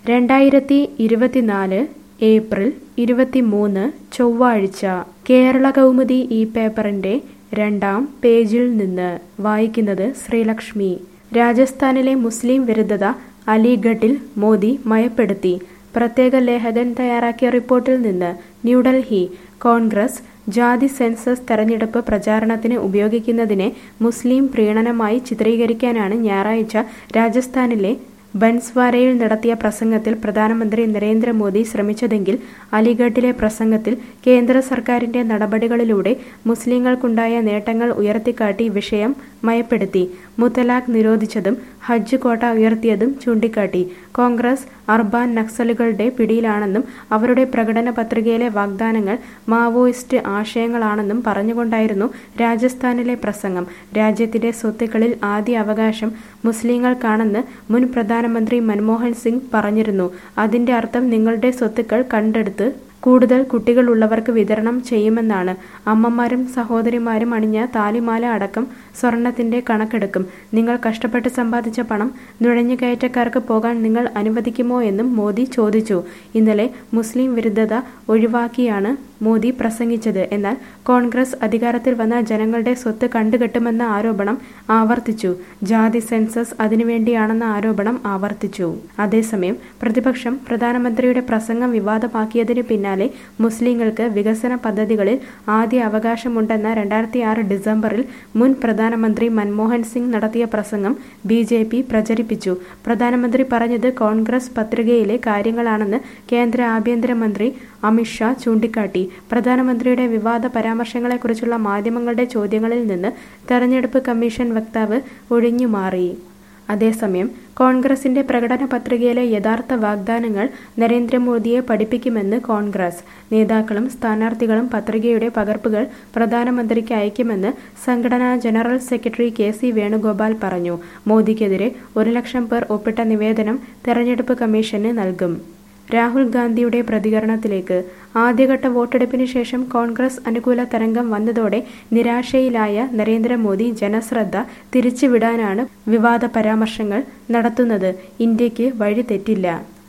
രണ്ടായിരത്തി ഇരുപത്തിനാല് ഏപ്രിൽ ഇരുപത്തിമൂന്ന് ചൊവ്വാഴ്ച കേരള കൗമുദി ഈ പേപ്പറിന്റെ രണ്ടാം പേജിൽ നിന്ന് വായിക്കുന്നത് ശ്രീലക്ഷ്മി രാജസ്ഥാനിലെ മുസ്ലിം വിരുദ്ധത അലിഗഡിൽ മോദി മയപ്പെടുത്തി പ്രത്യേക ലേഖകൻ തയ്യാറാക്കിയ റിപ്പോർട്ടിൽ നിന്ന് ന്യൂഡൽഹി കോൺഗ്രസ് ജാതി സെൻസസ് തെരഞ്ഞെടുപ്പ് പ്രചാരണത്തിന് ഉപയോഗിക്കുന്നതിനെ മുസ്ലിം പ്രീണനമായി ചിത്രീകരിക്കാനാണ് ഞായറാഴ്ച രാജസ്ഥാനിലെ ബൻസ്വാരയിൽ നടത്തിയ പ്രസംഗത്തിൽ പ്രധാനമന്ത്രി നരേന്ദ്രമോദി ശ്രമിച്ചതെങ്കിൽ അലിഗഡിലെ പ്രസംഗത്തിൽ കേന്ദ്ര സർക്കാരിന്റെ നടപടികളിലൂടെ മുസ്ലിങ്ങൾക്കുണ്ടായ നേട്ടങ്ങൾ ഉയർത്തിക്കാട്ടി വിഷയം മയപ്പെടുത്തി മുത്തലാഖ് നിരോധിച്ചതും ഹജ്ജ് കോട്ട ഉയർത്തിയതും ചൂണ്ടിക്കാട്ടി കോൺഗ്രസ് അർബാൻ നക്സലുകളുടെ പിടിയിലാണെന്നും അവരുടെ പ്രകടന പത്രികയിലെ വാഗ്ദാനങ്ങൾ മാവോയിസ്റ്റ് ആശയങ്ങളാണെന്നും പറഞ്ഞുകൊണ്ടായിരുന്നു രാജസ്ഥാനിലെ പ്രസംഗം രാജ്യത്തിന്റെ സ്വത്തുക്കളിൽ ആദ്യ അവകാശം മുസ്ലിങ്ങൾക്കാണെന്ന് മുൻ പ്രധാനമന്ത്രി മൻമോഹൻ സിംഗ് പറഞ്ഞിരുന്നു അതിന്റെ അർത്ഥം നിങ്ങളുടെ സ്വത്തുക്കൾ കണ്ടെടുത്ത് കൂടുതൽ കുട്ടികളുള്ളവർക്ക് വിതരണം ചെയ്യുമെന്നാണ് അമ്മമാരും സഹോദരിമാരും അണിഞ്ഞ താലിമാല അടക്കം സ്വർണത്തിന്റെ കണക്കെടുക്കും നിങ്ങൾ കഷ്ടപ്പെട്ട് സമ്പാദിച്ച പണം നുഴഞ്ഞുകയറ്റക്കാർക്ക് പോകാൻ നിങ്ങൾ അനുവദിക്കുമോ എന്നും മോദി ചോദിച്ചു ഇന്നലെ മുസ്ലിം വിരുദ്ധത ഒഴിവാക്കിയാണ് മോദി പ്രസംഗിച്ചത് എന്നാൽ കോൺഗ്രസ് അധികാരത്തിൽ വന്ന ജനങ്ങളുടെ സ്വത്ത് കണ്ടുകെട്ടുമെന്ന ആരോപണം ആവർത്തിച്ചു ജാതി സെൻസസ് അതിനുവേണ്ടിയാണെന്ന ആരോപണം ആവർത്തിച്ചു അതേസമയം പ്രതിപക്ഷം പ്രധാനമന്ത്രിയുടെ പ്രസംഗം വിവാദമാക്കിയതിനു പിന്നാലെ മുസ്ലിങ്ങൾക്ക് വികസന പദ്ധതികളിൽ ആദ്യ അവകാശമുണ്ടെന്ന രണ്ടായിരത്തി ആറ് ഡിസംബറിൽ മുൻ പ്രധാനമന്ത്രി മൻമോഹൻ സിംഗ് നടത്തിയ പ്രസംഗം ബി ജെ പി പ്രചരിപ്പിച്ചു പ്രധാനമന്ത്രി പറഞ്ഞത് കോൺഗ്രസ് പത്രികയിലെ കാര്യങ്ങളാണെന്ന് കേന്ദ്ര ആഭ്യന്തരമന്ത്രി അമിത്ഷാ ചൂണ്ടിക്കാട്ടി പ്രധാനമന്ത്രിയുടെ വിവാദ പരാമർശങ്ങളെക്കുറിച്ചുള്ള മാധ്യമങ്ങളുടെ ചോദ്യങ്ങളിൽ നിന്ന് തെരഞ്ഞെടുപ്പ് കമ്മീഷൻ വക്താവ് ഒഴിഞ്ഞുമാറി അതേസമയം കോൺഗ്രസിന്റെ പ്രകടന പത്രികയിലെ യഥാർത്ഥ വാഗ്ദാനങ്ങൾ നരേന്ദ്രമോദിയെ പഠിപ്പിക്കുമെന്ന് കോൺഗ്രസ് നേതാക്കളും സ്ഥാനാർത്ഥികളും പത്രികയുടെ പകർപ്പുകൾ പ്രധാനമന്ത്രിക്ക് അയക്കുമെന്ന് സംഘടനാ general secretary K C Venugopal പറഞ്ഞു മോദിക്കെതിരെ ഒരു ലക്ഷം പേർ ഒപ്പിട്ട നിവേദനം തെരഞ്ഞെടുപ്പ് കമ്മീഷന് നൽകും രാഹുൽ ഗാന്ധിയുടെ പ്രതികരണത്തിലേക്ക് ആദ്യഘട്ട വോട്ടെടുപ്പിന് ശേഷം കോൺഗ്രസ് അനുകൂല തരംഗം വന്നതോടെ നിരാശയിലായ നരേന്ദ്രമോദി ജനശ്രദ്ധ തിരിച്ചുവിടാനാണ് വിവാദ പരാമർശങ്ങൾ നടത്തുന്നത് ഇന്ത്യക്ക് വഴി തെറ്റില്ല